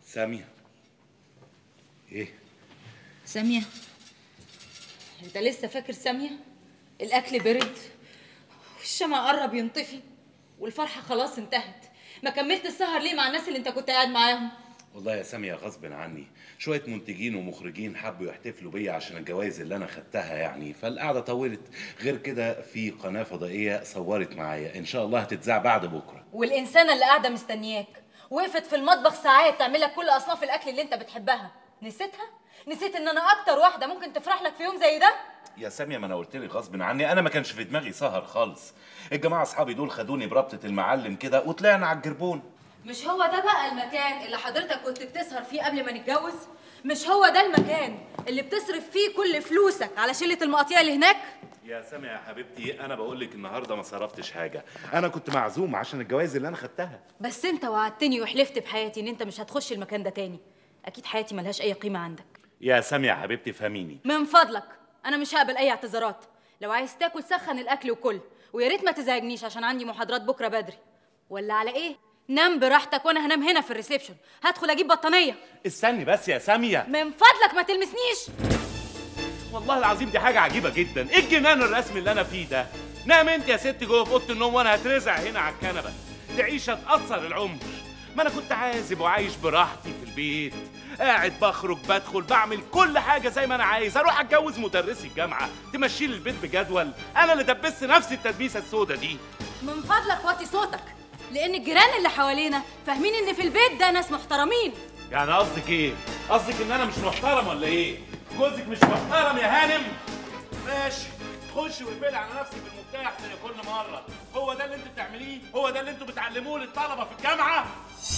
سامية ايه سامية انت لسه فاكر سامية الاكل برد والشمع قرب ينطفي والفرحة خلاص انتهت ما كملت السهر ليه مع الناس اللي انت كنت قاعد معاهم والله يا سامية غصب عني شوية منتجين ومخرجين حبوا يحتفلوا بيا عشان الجوائز اللي أنا خدتها يعني فالقعدة طولت غير كده في قناة فضائية صورت معايا إن شاء الله هتتذاع بعد بكرة والإنسانة اللي قاعدة مستنياك وقفت في المطبخ ساعات تعمل لك كل أصناف الأكل اللي أنت بتحبها نسيتها؟ نسيت إن أنا أكتر واحدة ممكن تفرح لك في يوم زي ده؟ يا سامية ما أنا قلت لك غصب عني أنا ما كانش في دماغي سهر خالص الجماعة أصحابي دول خدوني بربطة المعلم كده وطلعنا على الجربون مش هو ده بقى المكان اللي حضرتك كنت بتسهر فيه قبل ما نتجوز؟ مش هو ده المكان اللي بتصرف فيه كل فلوسك على شلة المقاطيع اللي هناك؟ يا سامية يا حبيبتي أنا بقول لك النهاردة ما صرفتش حاجة أنا كنت معزوم عشان الجوائز اللي أنا خدتها بس انت وعدتني وحلفت بحياتي ان انت مش هتخش المكان ده تاني اكيد حياتي ملهاش اي قيمه عندك يا سامية يا حبيبتي فهميني من فضلك انا مش هقبل اي اعتذارات لو عايز تاكل سخن الاكل وكل ويا ريت ما تزعجنيش عشان عندي محاضرات بكره بدري ولا على ايه نام براحتك وانا هنام هنا في الريسبشن هدخل اجيب بطانيه استني بس يا سامية من فضلك ما تلمسنيش والله العظيم دي حاجة عجيبة جدا ايه الجنان الرسمي اللي انا فيه ده نام انت يا ست جوه في اوضه النوم وانا هترزع هنا على الكنبة تعيش هتأثر العمر ما انا كنت عازب وعايش براحتي في البيت قاعد بخرج بدخل بعمل كل حاجة زي ما انا عايز اروح اتجوز مدرسي الجامعة تمشي لي البيت بجدول انا اللي دبست نفسي التدبيسة السودة دي من فضلك وطي صوتك لان الجيران اللي حوالينا فاهمين ان في البيت ده ناس محترمين يعني قصدك ايه قصدك ان انا مش محترم ولا ايه جوزك مش محترم يا هانم ماشي خش واقفلي على نفسك بالمفتاح زي كل مره هو ده اللي انت بتعمليه هو ده اللي انتوا بتعلموه للطلبه في الجامعه